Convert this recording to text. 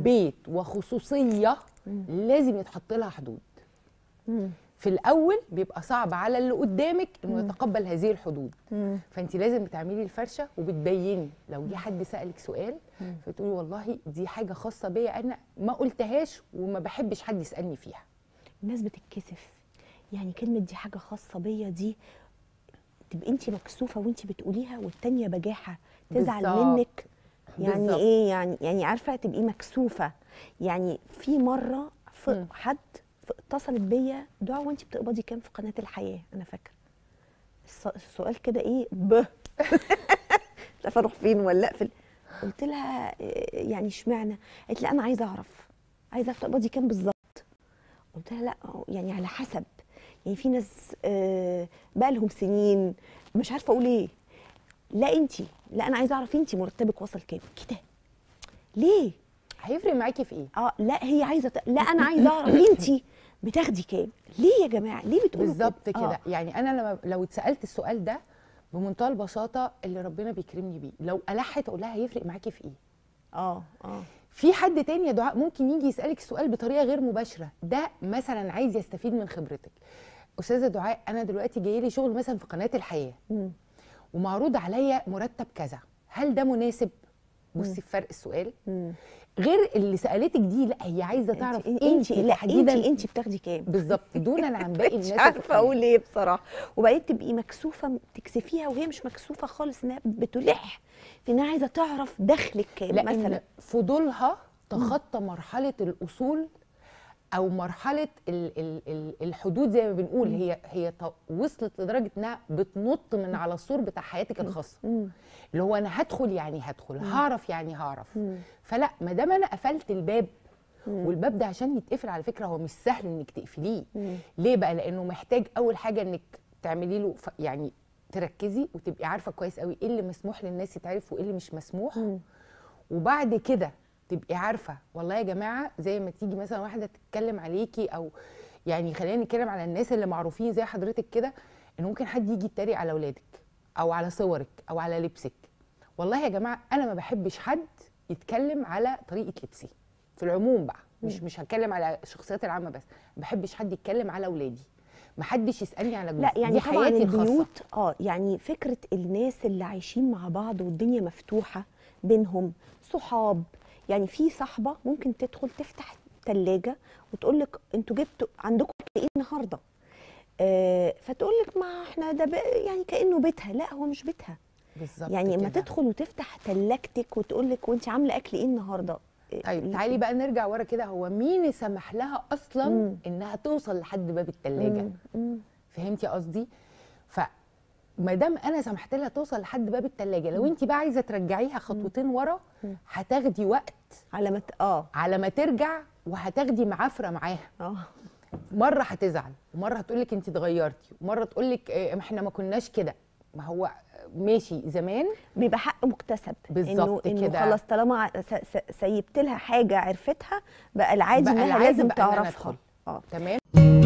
بيت وخصوصيه لازم يتحط لها حدود مم. في الاول بيبقى صعب على اللي قدامك انه يتقبل هذه الحدود مم. فانت لازم بتعملي الفرشه وبتبيني لو جه حد سالك سؤال فتقولي والله دي حاجه خاصه بيا انا ما قلتهاش وما بحبش حد يسالني فيها الناس بتتكسف يعني كلمه دي حاجه خاصه بيا دي تبقي انت مكسوفه وانت بتقوليها والتانيه بجاحه تزعل بالظبط. منك يعني بالظبط. ايه يعني يعني عارفه تبقي مكسوفه يعني في مره في مم. حد في اتصلت بيا دعاء وانت بتقبضي كام في قناه الحياه انا فاكره الس- السؤال كده ايه ب مش عارفه اروح فين ولا اقفل قلت لها إيه يعني اشمعنى قالت لي انا عايزه اعرف عايزه اعرف تقبضي كام بالظبط قلت لها لا يعني على حسب يعني في ناس آه، بقى لهم سنين مش عارفه اقول ايه لا انت لا انا عايزه اعرف انت مرتبك وصل كام كده ليه هيفرق معاكي في ايه اه لا هي عايزه ت... لا انا عايزه اعرف انت بتاخدي كام ليه يا جماعه ليه بتقولوا بالظبط كده آه. يعني انا لما لو اتسالت السؤال ده بمنتهى البساطه اللي ربنا بيكرمني بيه لو الحت اقول لها هيفرق معاكي في ايه اه اه في حد تاني يا دعاء ممكن يجي يسالك السؤال بطريقه غير مباشره ده مثلا عايز يستفيد من خبرتك استاذه دعاء انا دلوقتي جاي لي شغل مثلا في قناه الحياه مم. ومعروض عليا مرتب كذا هل ده مناسب بصي في فرق السؤال مم. غير اللي سالتك دي لا هي عايزه تعرف انت انت لا انت تحديدا انت بتاخدي كام بالظبط دونا عن باقي الناس مش اللي في عارفه القناة. اقول ايه بصراحه وبعدين تبقي مكسوفه تكسفيها وهي مش مكسوفه خالص انها بتلح في انها عايزه تعرف دخلك كام لان مثلا فضولها تخطى مرحله الاصول او مرحله ال ال ال الحدود زي ما بنقول هي هي ط- وصلت لدرجه انها بتنط من على السور بتاع حياتك الخاصه مم. اللي هو انا هدخل يعني هدخل هعرف يعني هعرف فلا ما دام انا قفلت الباب والباب ده عشان يتقفل على فكره هو مش سهل انك تقفليه ليه بقى لانه محتاج اول حاجه انك تعملي له ف- يعني تركزي وتبقي عارفه كويس قوي ايه اللي مسموح للناس يتعرف وايه اللي مش مسموح وبعد كده تبقي عارفه والله يا جماعه زي ما تيجي مثلا واحده تتكلم عليكي او يعني خلينا نتكلم على الناس اللي معروفين زي حضرتك كده ان ممكن حد يجي يتريق على اولادك او على صورك او على لبسك والله يا جماعه انا ما بحبش حد يتكلم على طريقه لبسي في العموم بقى مش مش هتكلم على الشخصيات العامه بس ما بحبش حد يتكلم على اولادي ما حدش يسالني على جوزي لا يعني دي طبعا حياتي الخاصه البيوت اه يعني فكره الناس اللي عايشين مع بعض والدنيا مفتوحه بينهم صحاب يعني في صاحبه ممكن تدخل تفتح ثلاجه وتقول لك انتوا جبتوا عندكم اكل ايه النهارده آه فتقول لك ما احنا ده ب- يعني كانه بيتها لا هو مش بيتها بالظبط يعني اما كده. تدخل وتفتح ثلاجتك وتقول لك وانت عامله اكل ايه النهارده آه، طيب تعالي بقى نرجع ورا كده هو مين اللي سمح لها اصلا مم. انها توصل لحد باب الثلاجه مم، مم. فهمتي قصدي ف ما دام انا سمحت لها توصل لحد باب الثلاجه لو انت بقى عايزه ترجعيها خطوتين ورا هتاخدي وقت على ما ت- اه على ما ترجع وهتاخدي معافره معاها اه مره هتزعل ومره هتقول لك انت اتغيرتي ومره تقول لك اه احنا ما كناش كده ما هو ماشي زمان بيبقى حق مكتسب بالظبط انه, إنه كده. خلاص طالما ع- س- س- سيبت لها حاجه عرفتها بقى العادي بقى انها العادي لازم بقى إن أنا تعرفها أدخل. اه تمام